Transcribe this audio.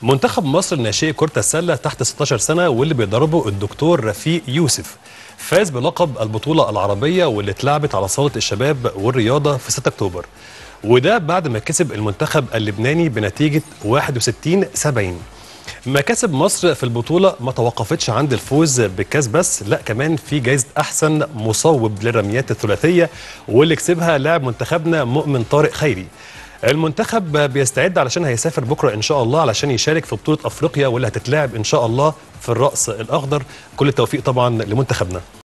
منتخب مصر ناشئ كرة السلة تحت 16 سنة واللي بيدربه الدكتور رفيق يوسف فاز بلقب البطولة العربية واللي اتلعبت على صالة الشباب والرياضة في 6 أكتوبر وده بعد ما كسب المنتخب اللبناني بنتيجة 61 70 مكاسب مصر في البطولة ما توقفتش عند الفوز بالكاس بس لا كمان في جايزة أحسن مصوب للرميات الثلاثية واللي كسبها لاعب منتخبنا مؤمن طارق خيري المنتخب بيستعد علشان هيسافر بكرة إن شاء الله علشان يشارك في بطولة أفريقيا واللي هتتلعب إن شاء الله في الرأس الأخضر كل التوفيق طبعا لمنتخبنا